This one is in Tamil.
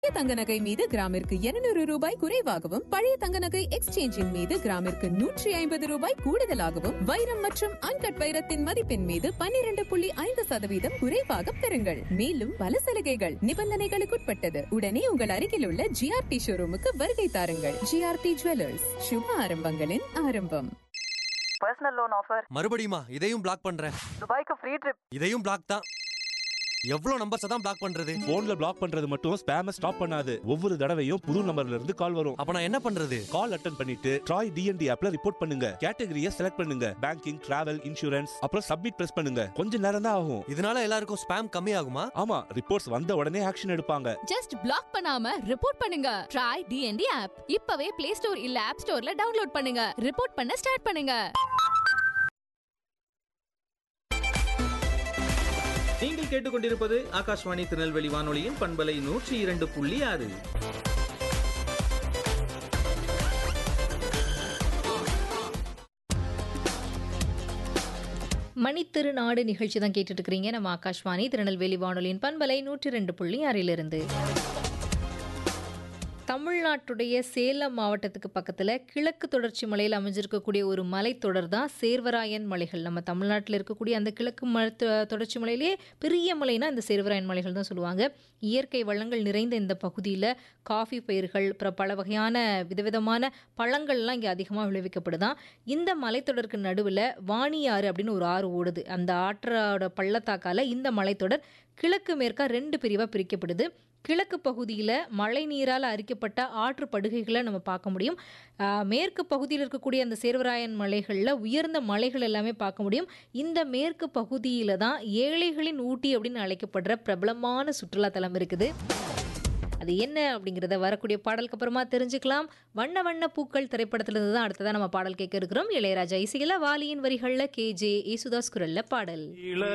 புதிய தங்க நகை மீது கிராமிற்கு 200 ரூபாய் குறைவாகவும் பழைய தங்க நகை எக்ஸ்சேஞ்சின் மீது கிராமிற்கு நூற்றி ஐம்பது ரூபாய் கூடுதலாகவும் வைரம் மற்றும் அன்கட் வைரத்தின் மதிப்பின் மீது 12.5% புள்ளி ஐந்து சதவீதம் குறைவாக பெறுங்கள் மேலும் பல சலுகைகள் நிபந்தனைகளுக்குட்பட்டது உடனே உங்கள் அருகில் உள்ள ஜிஆர்டி ஷோரூமுக்கு வருகை தாருங்கள் ஜிஆர்டி ஜுவல்லர்ஸ் சுப ஆரம்பங்களின் ஆரம்பம் பர்சனல் லோன் ஆஃபர் மறுபடியுமா இதையும் பிளாக் பண்றேன் துபாய்க்கு ஃப்ரீ ட்ரிப் இதையும் பிளாக் தான் எவ்வளவு நம்பர்ஸ் தான் பிளாக் பண்றது போன்ல பிளாக் பண்றது மட்டும் ஸ்பேம ஸ்டாப் பண்ணாது ஒவ்வொரு தடவையும் புது நம்பர்ல இருந்து கால் வரும் அப்ப நான் என்ன பண்றது கால் அட்டன் பண்ணிட்டு ட்ராய் டிஎன்டி ஆப்ல ரிப்போர்ட் பண்ணுங்க கேட்டகரியை செலக்ட் பண்ணுங்க பேங்கிங் டிராவல் இன்சூரன்ஸ் அப்புறம் சப்மிட் பிரஸ் பண்ணுங்க கொஞ்ச நேரம் தான் ஆகும் இதனால எல்லாருக்கும் ஸ்பேம் கம்மி ஆகுமா ஆமா ரிப்போர்ட்ஸ் வந்த உடனே ஆக்ஷன் எடுப்பாங்க ஜஸ்ட் பிளாக் பண்ணாம ரிப்போர்ட் பண்ணுங்க ட்ரை டிஎன்டி ஆப் இப்பவே பிளே ஸ்டோர் இல்ல ஆப் ஸ்டோர்ல டவுன்லோட் பண்ணுங்க ரிப்போர்ட் பண்ண ஸ்டார்ட் பண்ணுங்க நீங்கள் கேட்டுக்கொண்டிருப்பது ஆகாஷ்வாணி திருநெல்வேலி வானொலியின் பண்பலை நூற்றி இரண்டு புள்ளி ஆறு மணித்திருநாடு நிகழ்ச்சி தான் கேட்டுட்டு இருக்கிறீங்க நம்ம ஆகாஷ்வாணி திருநெல்வேலி வானொலியின் பண்பலை நூற்றி ரெண்டு புள்ளி ஆறிலிருந்து தமிழ்நாட்டுடைய சேலம் மாவட்டத்துக்கு பக்கத்தில் கிழக்கு தொடர்ச்சி மலையில் அமைஞ்சிருக்கக்கூடிய ஒரு மலைத்தொடர் தான் சேர்வராயன் மலைகள் நம்ம தமிழ்நாட்டில் இருக்கக்கூடிய அந்த கிழக்கு மலை தொ- தொடர்ச்சி மலையிலேயே பெரிய மலைனா இந்த சேர்வராயன் மலைகள் தான் சொல்லுவாங்க இயற்கை வளங்கள் நிறைந்த இந்த பகுதியில் காஃபி பயிர்கள் அப்புறம் பல வகையான விதவிதமான பழங்கள்லாம் இங்கே அதிகமாக விளைவிக்கப்படுதான் இந்த மலைத்தொடருக்கு நடுவில் வாணியாறு அப்படின்னு ஒரு ஆறு ஓடுது அந்த ஆற்றோட பள்ளத்தாக்கால இந்த மலைத்தொடர் கிழக்கு மேற்கா ரெண்டு பிரிவாக பிரிக்கப்படுது கிழக்கு பகுதியில் மழை நீரால் அரிக்கப்பட்ட ஆற்று படுகைகளை நம்ம பார்க்க முடியும் ஆஹ் மேற்கு பகுதியில் இருக்கக்கூடிய அந்த சேர்வராயன் மலைகளில் உயர்ந்த மலைகள் எல்லாமே பார்க்க முடியும் இந்த மேற்கு பகுதியில் தான் ஏழைகளின் ஊட்டி அப்படின்னு அழைக்கப்படுற பிரபலமான சுற்றுலாத்தலம் இருக்குது அது என்ன அப்படிங்கிறத வரக்கூடிய பாடலுக்கு அப்புறமா தெரிஞ்சுக்கலாம் வண்ண வண்ண பூக்கள் திரைப்படத்திலிருந்து தான் அடுத்ததான் நம்ம பாடல் கேட்க இருக்கிறோம் இளையராஜா இசையில வாலியின் வரிகளில் கே ஜே யேசுதாஸ் குரல்ல பாடல்